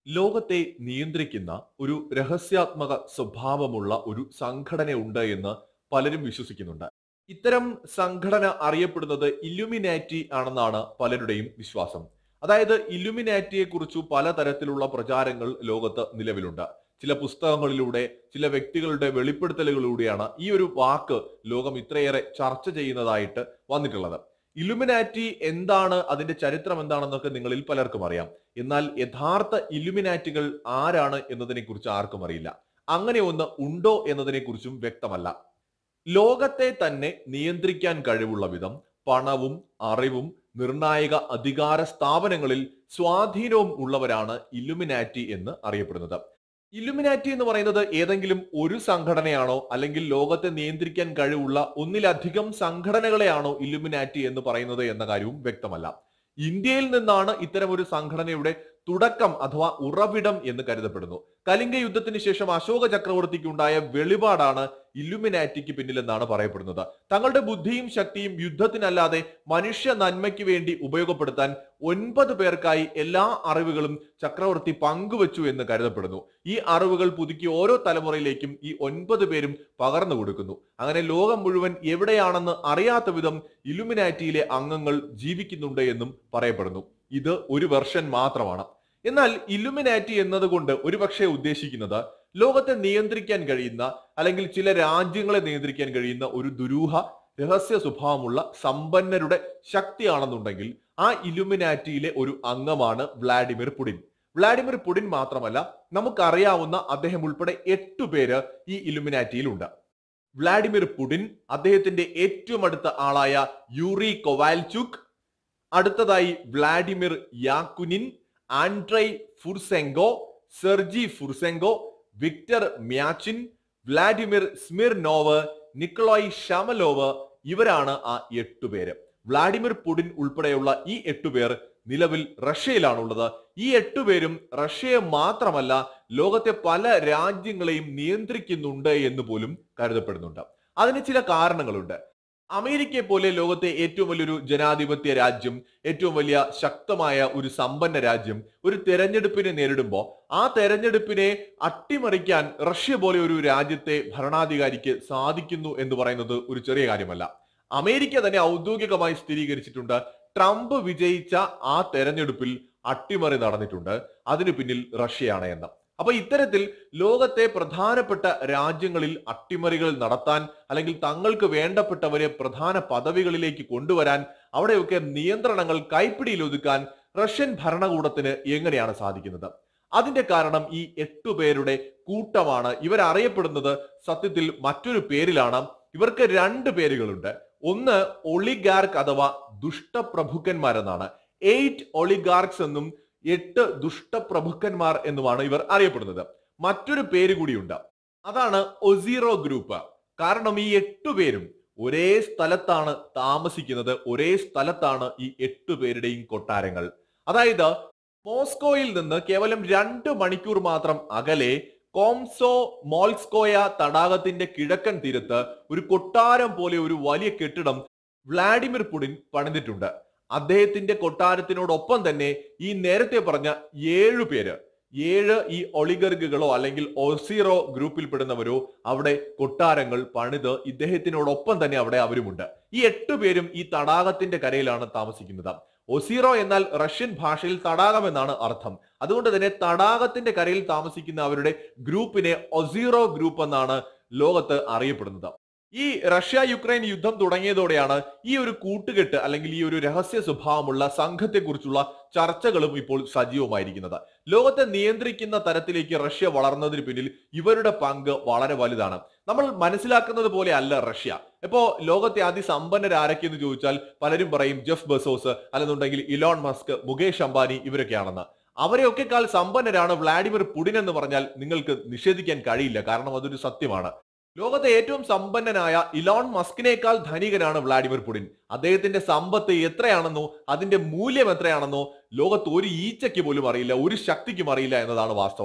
ലോകത്തെ നിയന്ത്രിക്കുന്ന ഒരു രഹസ്യാത്മക സ്വഭാവമുള്ള ഒരു സംഘടനയുണ്ട് എന്ന് പലരും വിശ്വസിക്കുന്നുണ്ട് ഇത്തരം സംഘടന അറിയപ്പെടുന്നത് ഇല്ലുമിനാറ്റി ആണെന്നാണ് പലരുടെയും വിശ്വാസം അതായത് ഇല്ലുമിനാറ്റിയെ കുറിച്ചു പലതരത്തിലുള്ള പ്രചാരങ്ങൾ ലോകത്ത് നിലവിലുണ്ട് ചില പുസ്തകങ്ങളിലൂടെ ചില വ്യക്തികളുടെ വെളിപ്പെടുത്തലുകളിലൂടെയാണ് ഈ ഒരു വാക്ക് ലോകം ഇത്രയേറെ ചർച്ച ചെയ്യുന്നതായിട്ട് വന്നിട്ടുള്ളത് ഇലുമിനാറ്റി എന്താണ് അതിന്റെ ചരിത്രം എന്താണെന്നൊക്കെ നിങ്ങളിൽ പലർക്കും അറിയാം എന്നാൽ യഥാർത്ഥ ഇലുമിനാറ്റികൾ ആരാണ് എന്നതിനെ കുറിച്ച് ആർക്കും അറിയില്ല അങ്ങനെ ഒന്ന് ഉണ്ടോ എന്നതിനെ കുറിച്ചും വ്യക്തമല്ല ലോകത്തെ തന്നെ നിയന്ത്രിക്കാൻ കഴിവുള്ള വിധം പണവും അറിവും നിർണായക അധികാര സ്ഥാപനങ്ങളിൽ സ്വാധീനവും ഉള്ളവരാണ് ഇലുമിനാറ്റി എന്ന് അറിയപ്പെടുന്നത് ഇലുമിനാറ്റി എന്ന് പറയുന്നത് ഏതെങ്കിലും ഒരു സംഘടനയാണോ അല്ലെങ്കിൽ ലോകത്തെ നിയന്ത്രിക്കാൻ കഴിവുള്ള ഒന്നിലധികം സംഘടനകളെയാണോ ഇലുമിനാറ്റി എന്ന് പറയുന്നത് എന്ന കാര്യവും വ്യക്തമല്ല ഇന്ത്യയിൽ നിന്നാണ് ഇത്തരം ഒരു സംഘടനയുടെ തുടക്കം അഥവാ ഉറവിടം എന്ന് കരുതപ്പെടുന്നു കലിംഗ യുദ്ധത്തിന് ശേഷം അശോക ചക്രവർത്തിക്ക് ഉണ്ടായ വെളിപാടാണ് ഇല്ലുമിനാറ്റിക്ക് പിന്നിലെന്നാണ് പറയപ്പെടുന്നത് തങ്ങളുടെ ബുദ്ധിയും ശക്തിയും യുദ്ധത്തിനല്ലാതെ മനുഷ്യ നന്മയ്ക്ക് വേണ്ടി ഉപയോഗപ്പെടുത്താൻ ഒൻപത് പേർക്കായി എല്ലാ അറിവുകളും ചക്രവർത്തി പങ്കുവച്ചു എന്ന് കരുതപ്പെടുന്നു ഈ അറിവുകൾ പുതുക്കി ഓരോ തലമുറയിലേക്കും ഈ ഒൻപത് പേരും പകർന്നു കൊടുക്കുന്നു അങ്ങനെ ലോകം മുഴുവൻ എവിടെയാണെന്ന് അറിയാത്ത വിധം ഇലുമിനാറ്റിയിലെ അംഗങ്ങൾ ജീവിക്കുന്നുണ്ട് എന്നും പറയപ്പെടുന്നു ഇത് ഒരു വെർഷൻ മാത്രമാണ് എന്നാൽ ഇലുമിനാറ്റി എന്നതുകൊണ്ട് ഒരുപക്ഷെ ഉദ്ദേശിക്കുന്നത് ലോകത്തെ നിയന്ത്രിക്കാൻ കഴിയുന്ന അല്ലെങ്കിൽ ചില രാജ്യങ്ങളെ നിയന്ത്രിക്കാൻ കഴിയുന്ന ഒരു ദുരൂഹ രഹസ്യ സ്വഭാവമുള്ള സമ്പന്നരുടെ ശക്തിയാണെന്നുണ്ടെങ്കിൽ ആ ഇലുമിനാറ്റിയിലെ ഒരു അംഗമാണ് വ്ളാഡിമിർ പുടിൻ വ്ളാഡിമിർ പുടിൻ മാത്രമല്ല നമുക്കറിയാവുന്ന അദ്ദേഹം ഉൾപ്പെടെ എട്ടു പേര് ഈ ഇലുമിനാറ്റിയിലുണ്ട് വ്ളാഡിമിർ പുടിൻ അദ്ദേഹത്തിന്റെ ഏറ്റവും അടുത്ത ആളായ യൂറി കൊവാൽചുക് അടുത്തതായി Vladimir Yakunin Andrei Fursenko Sergei Fursenko Victor Myachin Vladimir Smirnov Nikolai Shamalov ഇവരാണ് ആ എട്ടു പേര് വ്ളാഡിമിർ പുടിൻ ഉൾപ്പെടെയുള്ള ഈ എട്ടു പേർ നിലവിൽ റഷ്യയിലാണുള്ളത് ഈ എട്ടുപേരും റഷ്യയെ മാത്രമല്ല ലോകത്തെ പല രാജ്യങ്ങളെയും നിയന്ത്രിക്കുന്നുണ്ട് എന്ന് പോലും കരുതപ്പെടുന്നുണ്ട് അതിന് ചില കാരണങ്ങളുണ്ട് അമേരിക്കയെ പോലെ ലോകത്തെ ഏറ്റവും വലിയൊരു ജനാധിപത്യ രാജ്യം ഏറ്റവും വലിയ ശക്തമായ ഒരു സമ്പന്ന രാജ്യം ഒരു തെരഞ്ഞെടുപ്പിനെ നേരിടുമ്പോൾ ആ തെരഞ്ഞെടുപ്പിനെ അട്ടിമറിക്കാൻ റഷ്യ പോലെ ഒരു രാജ്യത്തെ ഭരണാധികാരിക്ക് സാധിക്കുന്നു എന്ന് പറയുന്നത് ഒരു ചെറിയ കാര്യമല്ല അമേരിക്ക തന്നെ ഔദ്യോഗികമായി സ്ഥിരീകരിച്ചിട്ടുണ്ട് ട്രംപ് വിജയിച്ച ആ തെരഞ്ഞെടുപ്പിൽ അട്ടിമറി നടന്നിട്ടുണ്ട് അതിനു പിന്നിൽ റഷ്യയാണ് എന്ന് അപ്പൊ ഇത്തരത്തിൽ ലോകത്തെ പ്രധാനപ്പെട്ട രാജ്യങ്ങളിൽ അട്ടിമറികൾ നടത്താൻ അല്ലെങ്കിൽ തങ്ങൾക്ക് വേണ്ടപ്പെട്ടവരെ പ്രധാന പദവികളിലേക്ക് കൊണ്ടുവരാൻ അവിടെയൊക്കെ നിയന്ത്രണങ്ങൾ കൈപ്പിടിയിൽ ഒതുക്കാൻ റഷ്യൻ ഭരണകൂടത്തിന് എങ്ങനെയാണ് സാധിക്കുന്നത് അതിന്റെ കാരണം ഈ എട്ടു പേരുടെ കൂട്ടമാണ് ഇവരറിയപ്പെടുന്നത് സത്യത്തിൽ മറ്റൊരു പേരിലാണ് ഇവർക്ക് രണ്ട് പേരുകളുണ്ട് ഒന്ന് ഒളിഗാർക്ക് അഥവാ ദുഷ്ടപ്രഭുക്കന്മാരെന്നാണ് എയ്റ്റ് ഒളിഗാർക്സ് എന്നും എട്ട് ദുഷ്ടപ്രഭുക്കന്മാർ എന്നുമാണ് ഇവർ അറിയപ്പെടുന്നത് മറ്റൊരു പേര് കൂടിയുണ്ട് അതാണ് ഒസീറോ ഗ്രൂപ്പ് കാരണം ഈ എട്ടു പേരും ഒരേ സ്ഥലത്താണ് താമസിക്കുന്നത് ഒരേ സ്ഥലത്താണ് ഈ എട്ടു പേരുടെയും കൊട്ടാരങ്ങൾ അതായത് മോസ്കോയിൽ നിന്ന് കേവലം രണ്ട് മണിക്കൂർ മാത്രം അകലെ കോംസോ മോൾസ്കോയ തടാകത്തിന്റെ കിഴക്കൻ തീരത്ത് ഒരു കൊട്ടാരം പോലെ ഒരു വലിയ കെട്ടിടം വ്ളാഡിമിർ പുടിൻ പണിതിട്ടുണ്ട് അദ്ദേഹത്തിന്റെ കൊട്ടാരത്തിനോടൊപ്പം തന്നെ ഈ നേരത്തെ പറഞ്ഞ ഏഴു പേര് ഏഴ് ഈ ഒളിഗർഗുകളോ അല്ലെങ്കിൽ ഒസീറോ ഗ്രൂപ്പിൽപ്പെടുന്നവരോ അവിടെ കൊട്ടാരങ്ങൾ പണിത് ഇദ്ദേഹത്തിനോടൊപ്പം തന്നെ അവിടെ അവരുമുണ്ട് ഈ എട്ടു പേരും ഈ തടാകത്തിന്റെ കരയിലാണ് താമസിക്കുന്നത് ഒസീറോ എന്നാൽ റഷ്യൻ ഭാഷയിൽ തടാകം എന്നാണ് അർത്ഥം അതുകൊണ്ട് തന്നെ തടാകത്തിന്റെ കരയിൽ താമസിക്കുന്ന അവരുടെ ഗ്രൂപ്പിനെ ഒസീറോ ഗ്രൂപ്പ് എന്നാണ് ലോകത്ത് അറിയപ്പെടുന്നത് ഈ റഷ്യ യുക്രൈൻ യുദ്ധം തുടങ്ങിയതോടെയാണ് ഈ ഒരു കൂട്ടുകെട്ട് അല്ലെങ്കിൽ ഈ ഒരു രഹസ്യ സ്വഭാവമുള്ള സംഘത്തെക്കുറിച്ചുള്ള ചർച്ചകളും ഇപ്പോൾ സജീവമായിരിക്കുന്നത് ലോകത്തെ നിയന്ത്രിക്കുന്ന തരത്തിലേക്ക് റഷ്യ വളർന്നതിന് പിന്നിൽ ഇവരുടെ പങ്ക് വളരെ വലുതാണ് നമ്മൾ മനസ്സിലാക്കുന്നത് പോലെ അല്ല റഷ്യ ഇപ്പോ ലോകത്തെ അതിസമ്പന്നർ ആരൊക്കെയെന്ന് ചോദിച്ചാൽ പലരും പറയും ജെഫ് ബസോസ് അല്ലെന്നുണ്ടെങ്കിൽ ഇലോൺ മസ്ക് മുകേഷ് അംബാനി ഇവരൊക്കെയാണെന്ന് അവരെയൊക്കെക്കാൾ സമ്പന്നരാണ് വ്ളാഡിമിർ പുടിൻ എന്ന് പറഞ്ഞാൽ നിങ്ങൾക്ക് നിഷേധിക്കാൻ കഴിയില്ല കാരണം അതൊരു സത്യമാണ് ലോകത്തെ ഏറ്റവും സമ്പന്നനായ ഇലോൺ മസ്കിനേക്കാൾ ധനികനാണ് വ്ളാഡിമിർ പുടിൻ അദ്ദേഹത്തിന്റെ സമ്പത്ത് എത്രയാണെന്നോ അതിന്റെ മൂല്യം എത്രയാണെന്നോ ലോകത്ത് ഒരു ഈച്ചയ്ക്ക് പോലും അറിയില്ല ഒരു ശക്തിക്കും അറിയില്ല എന്നതാണ് വാസ്തവം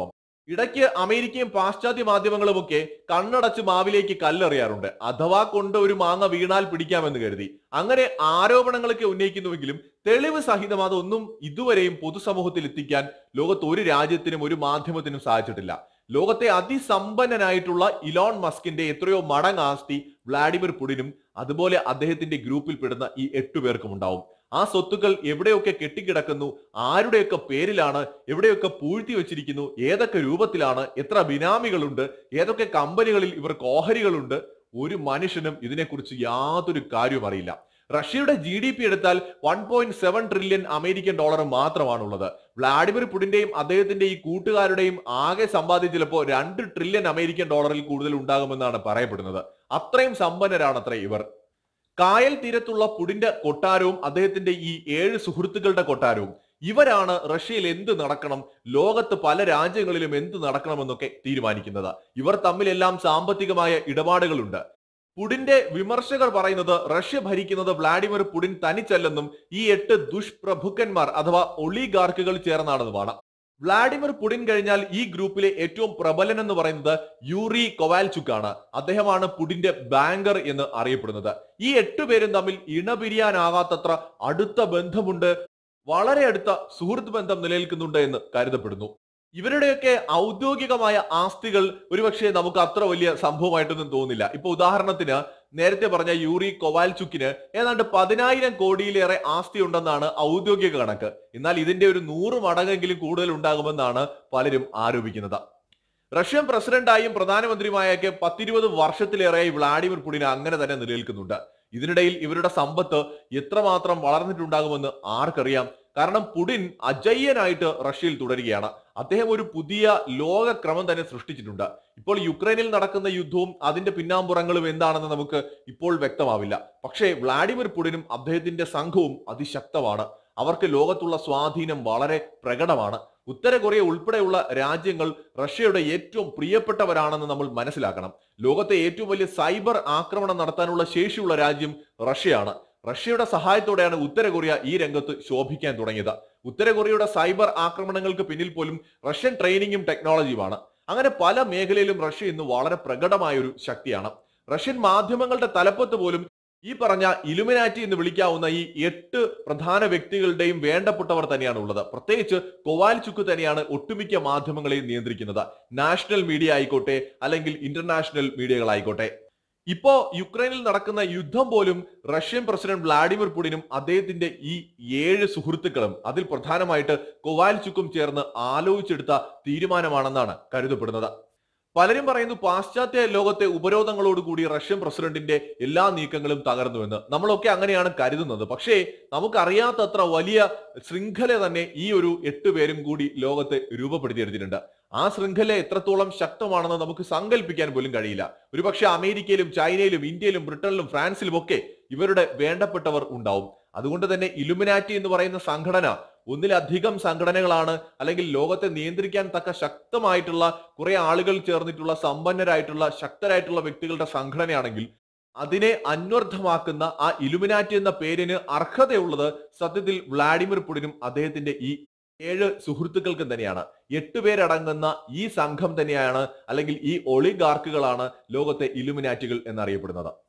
ഇടയ്ക്ക് അമേരിക്കയും പാശ്ചാത്യ മാധ്യമങ്ങളുമൊക്കെ കണ്ണടച്ച് മാവിലേക്ക് കല്ലെറിയാറുണ്ട് അഥവാ കൊണ്ട് ഒരു മാങ്ങ വീണാൽ പിടിക്കാമെന്ന് കരുതി അങ്ങനെ ആരോപണങ്ങളൊക്കെ ഉന്നയിക്കുന്നുവെങ്കിലും തെളിവ് സഹിതം അതൊന്നും ഇതുവരെയും പൊതുസമൂഹത്തിൽ എത്തിക്കാൻ ലോകത്ത് ഒരു രാജ്യത്തിനും ഒരു മാധ്യമത്തിനും സാധിച്ചിട്ടില്ല ലോകത്തെ അതിസമ്പന്നനായിട്ടുള്ള ഇലോൺ മസ്കിന്റെ എത്രയോ മടങ്ങ് ആസ്തി വ്ളാഡിമിർ പുടിനും അതുപോലെ അദ്ദേഹത്തിന്റെ ഗ്രൂപ്പിൽ പെടുന്ന ഈ എട്ടു പേർക്കും ഉണ്ടാവും ആ സ്വത്തുക്കൾ എവിടെയൊക്കെ കെട്ടിക്കിടക്കുന്നു ആരുടെയൊക്കെ പേരിലാണ് എവിടെയൊക്കെ പൂഴ്ത്തി വെച്ചിരിക്കുന്നു ഏതൊക്കെ രൂപത്തിലാണ് എത്ര ബിനാമികളുണ്ട് ഏതൊക്കെ കമ്പനികളിൽ ഇവർക്ക് ഓഹരികളുണ്ട് ഒരു മനുഷ്യനും ഇതിനെക്കുറിച്ച് യാതൊരു കാര്യവും അറിയില്ല റഷ്യയുടെ ജി ഡി പി എടുത്താൽ one point seven trillion American dollar മാത്രമാണുള്ളത് വ്ളാഡിമിർ പുടിന്റെയും അദ്ദേഹത്തിന്റെ ഈ കൂട്ടുകാരുടെയും ആകെ സമ്പാദ്യം ചിലപ്പോൾ രണ്ട് ട്രില്യൺ അമേരിക്കൻ ഡോളറിൽ കൂടുതൽ ഉണ്ടാകുമെന്നാണ് പറയപ്പെടുന്നത് അത്രയും സമ്പന്നരാണത്രേ ഇവർ കായൽ തീരത്തുള്ള പുടിന്റെ കൊട്ടാരവും അദ്ദേഹത്തിന്റെ ഈ ഏഴ് സുഹൃത്തുക്കളുടെ കൊട്ടാരവും ഇവരാണ് റഷ്യയിൽ എന്ത് നടക്കണം ലോകത്ത് പല രാജ്യങ്ങളിലും എന്ത് നടക്കണമെന്നൊക്കെ തീരുമാനിക്കുന്നത് ഇവർ തമ്മിലെല്ലാം സാമ്പത്തികമായ ഇടപാടുകളുണ്ട് പുടിന്റെ വിമർശകർ പറയുന്നത് റഷ്യ ഭരിക്കുന്നത് വ്ളാഡിമിർ പുടിൻ തനിച്ചല്ലെന്നും ഈ എട്ട് ദുഷ്പ്രഭുക്കന്മാർ അഥവാ ഒളിഗാർക്കുകൾ ചേർന്നാണെന്നുമാണ് വ്ളാഡിമിർ പുടിൻ കഴിഞ്ഞാൽ ഈ ഗ്രൂപ്പിലെ ഏറ്റവും പ്രബലൻ എന്ന് പറയുന്നത് യൂറി കൊവാൽചുക്ക് ആണ് അദ്ദേഹമാണ് പുടിന്റെ ബാങ്കർ എന്ന് അറിയപ്പെടുന്നത് ഈ എട്ടു പേരും തമ്മിൽ ഇണപിരിയാനാകാത്തത്ര അടുത്ത ബന്ധമുണ്ട് വളരെ അടുത്ത സുഹൃത്ത് ബന്ധം നിലനിൽക്കുന്നുണ്ട് എന്ന് കരുതപ്പെടുന്നു ഇവരുടെയൊക്കെ ഔദ്യോഗികമായ ആസ്തികൾ ഒരുപക്ഷെ നമുക്ക് അത്ര വലിയ സംഭവമായിട്ടൊന്നും തോന്നില്ല ഇപ്പൊ ഉദാഹരണത്തിന് നേരത്തെ പറഞ്ഞ യൂറി കൊവാൽചുക്കിന് ഏതാണ്ട് പതിനായിരം കോടിയിലേറെ ആസ്തി ഉണ്ടെന്നാണ് ഔദ്യോഗിക കണക്ക് എന്നാൽ ഇതിന്റെ ഒരു നൂറ് മടങ്ങെങ്കിലും കൂടുതൽ ഉണ്ടാകുമെന്നാണ് പലരും ആരോപിക്കുന്നത് റഷ്യൻ പ്രസിഡന്റായും പ്രധാനമന്ത്രിയുമായൊക്കെ പത്തിരുപത് വർഷത്തിലേറെയായി വ്ളാഡിമിർ പുടിൻ അങ്ങനെ തന്നെ നിലനിൽക്കുന്നുണ്ട് ഇതിനിടയിൽ ഇവരുടെ സമ്പത്ത് എത്രമാത്രം വളർന്നിട്ടുണ്ടാകുമെന്ന് ആർക്കറിയാം കാരണം പുടിൻ അജയ്യനായിട്ട് റഷ്യയിൽ തുടരുകയാണ് അദ്ദേഹം ഒരു പുതിയ ലോകക്രമം തന്നെ സൃഷ്ടിച്ചിട്ടുണ്ട് ഇപ്പോൾ യുക്രൈനിൽ നടക്കുന്ന യുദ്ധവും അതിന്റെ പിന്നാമ്പുറങ്ങളും എന്താണെന്ന് നമുക്ക് ഇപ്പോൾ വ്യക്തമാവില്ല പക്ഷേ വ്ളാഡിമിർ പുടിനും അദ്ദേഹത്തിന്റെ സംഘവും അതിശക്തമാണ് അവർക്ക് ലോകത്തുള്ള സ്വാധീനം വളരെ പ്രകടമാണ് ഉത്തര കൊറിയ ഉൾപ്പെടെയുള്ള രാജ്യങ്ങൾ റഷ്യയുടെ ഏറ്റവും പ്രിയപ്പെട്ടവരാണെന്ന് നമ്മൾ മനസ്സിലാക്കണം ലോകത്തെ ഏറ്റവും വലിയ സൈബർ ആക്രമണം നടത്താനുള്ള ശേഷിയുള്ള രാജ്യം റഷ്യയാണ് റഷ്യയുടെ സഹായത്തോടെയാണ് ഉത്തര കൊറിയ ഈ രംഗത്ത് ശോഭിക്കാൻ തുടങ്ങിയത് ഉത്തര കൊറിയയുടെ സൈബർ ആക്രമണങ്ങൾക്ക് പിന്നിൽ പോലും റഷ്യൻ ട്രെയിനിങ്ങും ടെക്നോളജിയുമാണ് അങ്ങനെ പല മേഖലയിലും റഷ്യ ഇന്ന് വളരെ പ്രകടമായ ഒരു ശക്തിയാണ് റഷ്യൻ മാധ്യമങ്ങളുടെ തലപ്പത്ത് പോലും ഈ പറഞ്ഞ ഇലുമിനാറ്റി എന്ന് വിളിക്കാവുന്ന ഈ എട്ട് പ്രധാന വ്യക്തികളുടെയും വേണ്ടപ്പെട്ടവർ തന്നെയാണ് ഉള്ളത് പ്രത്യേകിച്ച് കൊവാൽചുക്ക് തന്നെയാണ് ഒട്ടുമിക്ക മാധ്യമങ്ങളെയും നിയന്ത്രിക്കുന്നത് നാഷണൽ മീഡിയ ആയിക്കോട്ടെ അല്ലെങ്കിൽ ഇന്റർനാഷണൽ മീഡിയകളായിക്കോട്ടെ ഇപ്പോ യുക്രൈനിൽ നടക്കുന്ന യുദ്ധം പോലും റഷ്യൻ പ്രസിഡന്റ് വ്ളാഡിമിർ പുടിനും അദ്ദേഹത്തിന്റെ ഈ ഏഴ് സുഹൃത്തുക്കളും അതിൽ പ്രധാനമായിട്ട് കൊവാൽചുക്കും ചേർന്ന് ആലോചിച്ചെടുത്ത തീരുമാനമാണെന്നാണ് കരുതപ്പെടുന്നത് പലരും പറയുന്നു പാശ്ചാത്യ ലോകത്തെ ഉപരോധങ്ങളോടുകൂടി റഷ്യൻ പ്രസിഡന്റിന്റെ എല്ലാ നീക്കങ്ങളും തകർന്നുവെന്ന് നമ്മളൊക്കെ അങ്ങനെയാണ് കരുതുന്നത് പക്ഷേ നമുക്കറിയാത്തത്ര വലിയ ശൃംഖല തന്നെ ഈ ഒരു എട്ട് പേരും കൂടി ലോകത്തെ രൂപപ്പെടുത്തിയെടുത്തിട്ടുണ്ട് ആ ശൃംഖല എത്രത്തോളം ശക്തമാണെന്ന് നമുക്ക് സങ്കല്പിക്കാൻ പോലും കഴിയില്ല ഒരുപക്ഷെ അമേരിക്കയിലും ചൈനയിലും ഇന്ത്യയിലും ബ്രിട്ടനിലും ഫ്രാൻസിലും ഒക്കെ ഇവരുടെ വേണ്ടപ്പെട്ടവർ ഉണ്ടാവും അതുകൊണ്ട് തന്നെ ഇലുമിനാറ്റി എന്ന് പറയുന്ന സംഘടന ഒന്നിലധികം സംഘടനകളാണ് അല്ലെങ്കിൽ ലോകത്തെ നിയന്ത്രിക്കാൻ തക്ക ശക്തമായിട്ടുള്ള കുറെ ആളുകൾ ചേർന്നിട്ടുള്ള സമ്പന്നരായിട്ടുള്ള ശക്തരായിട്ടുള്ള വ്യക്തികളുടെ സംഘടനയാണെങ്കിൽ അതിനെ അന്വർത്ഥമാക്കുന്ന ആ ഇലുമിനാറ്റി എന്ന പേരിന് അർഹതയുള്ളത് സത്യത്തിൽ വ്ളാഡിമിർ പുടിനും അദ്ദേഹത്തിന്റെ ഈ ഏഴ് സുഹൃത്തുക്കൾക്കും തന്നെയാണ് എട്ട് പേരടങ്ങുന്ന ഈ സംഘം തന്നെയാണ് അല്ലെങ്കിൽ ഈ ഒളിഗാർക്കുകളാണ് ലോകത്തെ ഇലുമിനാറ്റികൾ എന്നറിയപ്പെടുന്നത്